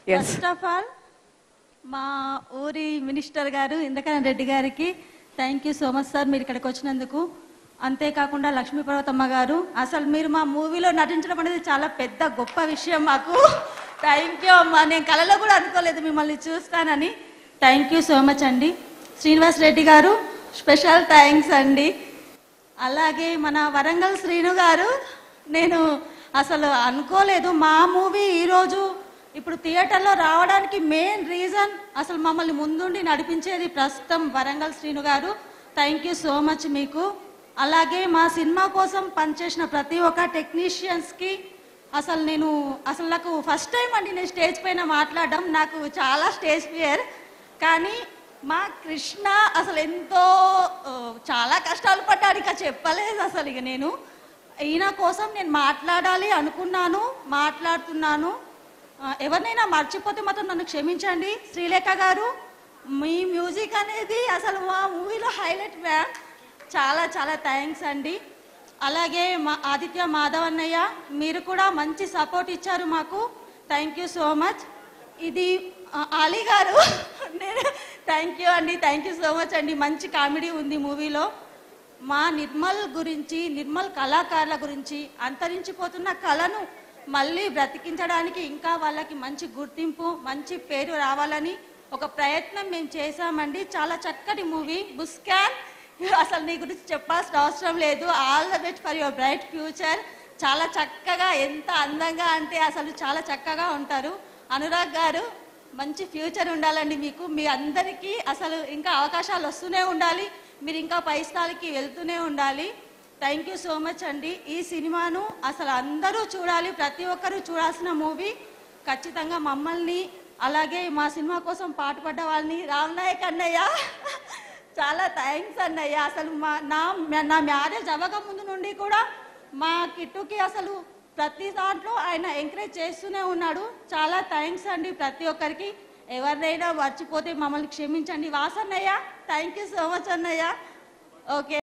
yes first of all మా ఊరి minister గారు ఇంద్రకరణ్ రెడ్డి గారికి thank you so much sir మీరు ఇక్కడికి వచ్చినందుకు అంతేకాకుండా లక్ష్మీ పర్వతమ్మ గారు అసలు మీరు మా మూవీలో నటించడం అనేది చాలా పెద్ద గొప్ప విషయం మాకు థ్యాంక్ యూ అమ్మా నేను కలలో కూడా అనుకోలేదు మిమ్మల్ని చూస్తానని థ్యాంక్ యూ సో మచ్ అండి శ్రీనివాస్ రెడ్డి గారు స్పెషల్ థ్యాంక్స్ అండి అలాగే మన వరంగల్ శ్రీను గారు నేను అసలు అనుకోలేదు మా మూవీ ఈరోజు ఇప్పుడు థియేటర్లో రావడానికి మెయిన్ రీజన్ అసలు మమ్మల్ని ముందుండి నడిపించేది ప్రస్తుతం వరంగల్ శ్రీను గారు థ్యాంక్ యూ సో మచ్ మీకు అలాగే మా సినిమా కోసం పనిచేసిన ప్రతి ఒక్క టెక్నీషియన్స్కి అసలు నేను అసలు నాకు ఫస్ట్ టైం అండి నేను స్టేజ్ పైన మాట్లాడడం నాకు చాలా స్టేజ్ ఫియర్ కానీ మా కృష్ణ అసలు ఎంతో ఆ, చాలా కష్టాలు పడ్డాడు ఇక చెప్పలేదు అసలు ఇక నేను ఈయన కోసం నేను మాట్లాడాలి అనుకున్నాను మాట్లాడుతున్నాను ఆ, ఎవరినైనా మర్చిపోతే మాత్రం నన్ను క్షమించండి శ్రీలేఖ గారు మీ మ్యూజిక్ అనేది అసలు మా మూవీలో హైలైట్ మ్యామ్ చాలా చాలా థ్యాంక్స్ అండి అలాగే మా ఆదిత్య మాధవ్ అన్నయ్య మీరు కూడా మంచి సపోర్ట్ ఇచ్చారు మాకు థ్యాంక్ యూ సో మచ్ ఇది ఆ, అలీ గారు నేను థ్యాంక్ యూ అండి థ్యాంక్ యూ సో మచ్ అండి మంచి కామెడీ ఉంది మూవీలో మా నిర్మల్ గురించి నిర్మల్ కళాకారుల గురించి అంతరించిపోతున్న కళను మళ్ళీ బ్రతికించడానికి ఇంకా వాళ్ళకి మంచి గుర్తింపు మంచి పేరు రావాలని ఒక ప్రయత్నం మేము చేశామండి చాలా చక్కటి మూవీ బుస్కాన్ అసలు నీ గురించి చెప్పాల్సిన అవసరం లేదు all the best for your bright future చాలా చక్కగా ఎంత అందంగా అంటే అసలు చాలా చక్కగా ఉంటారు అనురాగ్ గారు మంచి ఫ్యూచర్ ఉండాలండి మీకు మీ అందరికీ అసలు ఇంకా అవకాశాలు వస్తూనే ఉండాలి మీరు ఇంకా పై స్థాయికి వెళ్తూనే ఉండాలి థ్యాంక్ యూ సో మచ్ అండి ఈ సినిమాను అసలు అందరూ చూడాలి ప్రతి ఒక్కరూ చూడాల్సిన మూవీ ఖచ్చితంగా మమ్మల్ని అలాగే మా సినిమా కోసం పాటుపడ్డ వాళ్ళని రామ్ నాయక్ అన్నయ్య చాలా థ్యాంక్స్ అన్నయ్య అసలు మా నా నా మ్యారేజ్ అవ్వక ముందు నుండి కూడా మా కిట్టుకి అసలు ప్రతి దాంట్లో ఆయన ఎంకరేజ్ చేస్తూనే ఉన్నాడు చాలా థ్యాంక్స్ అండి ప్రతి ఒక్కరికి ఎవరినైనా మర్చిపోతే మమ్మల్ని క్షమించండి వాసన్నయ్య థ్యాంక్ యూ సో మచ్ అన్నయ్య ఓకే